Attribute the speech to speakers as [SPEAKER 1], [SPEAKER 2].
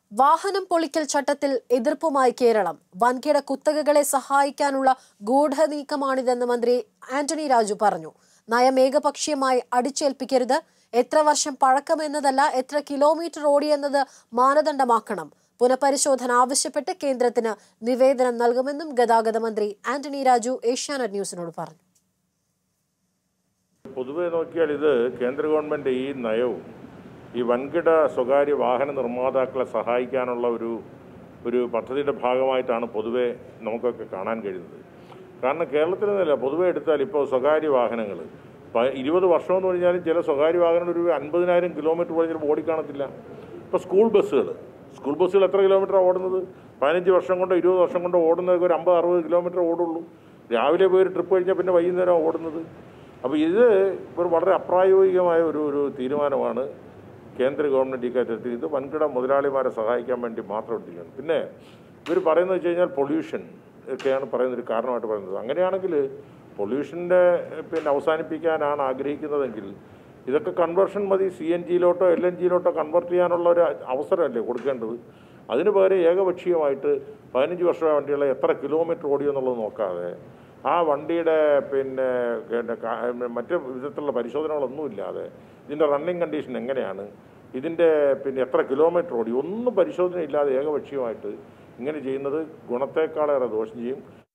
[SPEAKER 1] വാഹനം പൊളിക്കൽ ചട്ടത്തിൽ എതിർപ്പുമായി കേരളം വൻകിട കുത്തകകളെ സഹായിക്കാനുള്ള ഗൂഢനീക്കമാണിതെന്ന് മന്ത്രി ആന്റണി രാജു പറഞ്ഞു നയം ഏകപക്ഷീയമായി അടിച്ചേൽപ്പിക്കരുത് എത്ര വർഷം പഴക്കമെന്നതല്ല എത്ര കിലോമീറ്റർ ഓടിയെന്നത് മാനദണ്ഡമാക്കണം പുനഃപരിശോധന ആവശ്യപ്പെട്ട് കേന്ദ്രത്തിന് നിവേദനം നൽകുമെന്നും ഗതാഗത മന്ത്രി ആന്റണി രാജു ഏഷ്യാനെറ്റ് ന്യൂസിനോട് പറഞ്ഞു
[SPEAKER 2] പൊതുവെ നോക്കിയാൽ ഇത് കേന്ദ്ര ഗവൺമെൻറ് ഈ നയവും ഈ വൻകിട സ്വകാര്യ വാഹന നിർമ്മാതാക്കളെ സഹായിക്കാനുള്ള ഒരു ഒരു പദ്ധതിയുടെ ഭാഗമായിട്ടാണ് പൊതുവെ നമുക്കൊക്കെ കാണാൻ കഴിയുന്നത് കാരണം കേരളത്തിൽ നിന്നല്ല പൊതുവെ എടുത്താൽ ഇപ്പോൾ സ്വകാര്യ വാഹനങ്ങൾ ഇരുപത് വർഷം എന്ന് പറഞ്ഞാലും ചില സ്വകാര്യ വാഹനങ്ങൾ ഒരു അൻപതിനായിരം കിലോമീറ്റർ പോലും ചിലപ്പോൾ ഓടിക്കാണത്തില്ല ഇപ്പോൾ സ്കൂൾ ബസ്സുകൾ സ്കൂൾ ബസ്സുകൾ എത്ര കിലോമീറ്ററാണ് ഓടുന്നത് പതിനഞ്ച് വർഷം കൊണ്ടോ ഇരുപത് വർഷം കൊണ്ടോ ഓടുന്നതൊക്കെ ഒരു അമ്പത് അറുപത് കിലോമീറ്റർ ഓടുള്ളൂ രാവിലെ പോയി ഒരു ട്രിപ്പ് കഴിഞ്ഞാൽ പിന്നെ വൈകുന്നേരം ഓടുന്നത് അപ്പോൾ ഇത് ഒരു വളരെ അപ്രായോഗികമായ ഒരു ഒരു തീരുമാനമാണ് കേന്ദ്ര ഗവൺമെൻറ് ഇക്കാര്യത്തിൽ ഇത് വൻകിട മുതലാളിമാരെ സഹായിക്കാൻ വേണ്ടി മാത്രം എടുത്തിരിക്കുകയാണ് പിന്നെ ഇവർ പറയുന്നത് വെച്ച് കഴിഞ്ഞാൽ പൊല്യൂഷൻ ഒക്കെയാണ് പറയുന്നത് ഒരു കാരണമായിട്ട് പറയുന്നത് അങ്ങനെയാണെങ്കിൽ പൊല്യൂഷൻ്റെ പിന്നെ അവസാനിപ്പിക്കാനാണ് ആഗ്രഹിക്കുന്നതെങ്കിൽ ഇതൊക്കെ കൺവേർഷൻ മതി സി എൻ ജിയിലോട്ടോ എൽ എൻ ജിയിലോട്ടോ കൺവേർട്ട് ചെയ്യാനുള്ള ഒരു അവസരമല്ലേ കൊടുക്കേണ്ടത് അതിന് പകരം ഏകപക്ഷീയമായിട്ട് പതിനഞ്ച് വർഷമായ വണ്ടികളെ എത്ര കിലോമീറ്റർ ഓടിയെന്നുള്ളത് നോക്കാതെ ആ വണ്ടിയുടെ പിന്നെ പിന്നെ കാ- മറ്റ് വിധത്തിലുള്ള പരിശോധനകളൊന്നും ഇല്ലാതെ ഇതിൻ്റെ റണ്ണിങ് കണ്ടീഷൻ എങ്ങനെയാണ് ഇതിൻ്റെ പിന്നെ എത്ര കിലോമീറ്റർ ഓടി ഒന്നും പരിശോധന ഇല്ലാതെ ഏകപക്ഷീയമായിട്ട് ഇങ്ങനെ ചെയ്യുന്നത് ഗുണത്തേക്കാളേറെ ദോഷം ചെയ്യും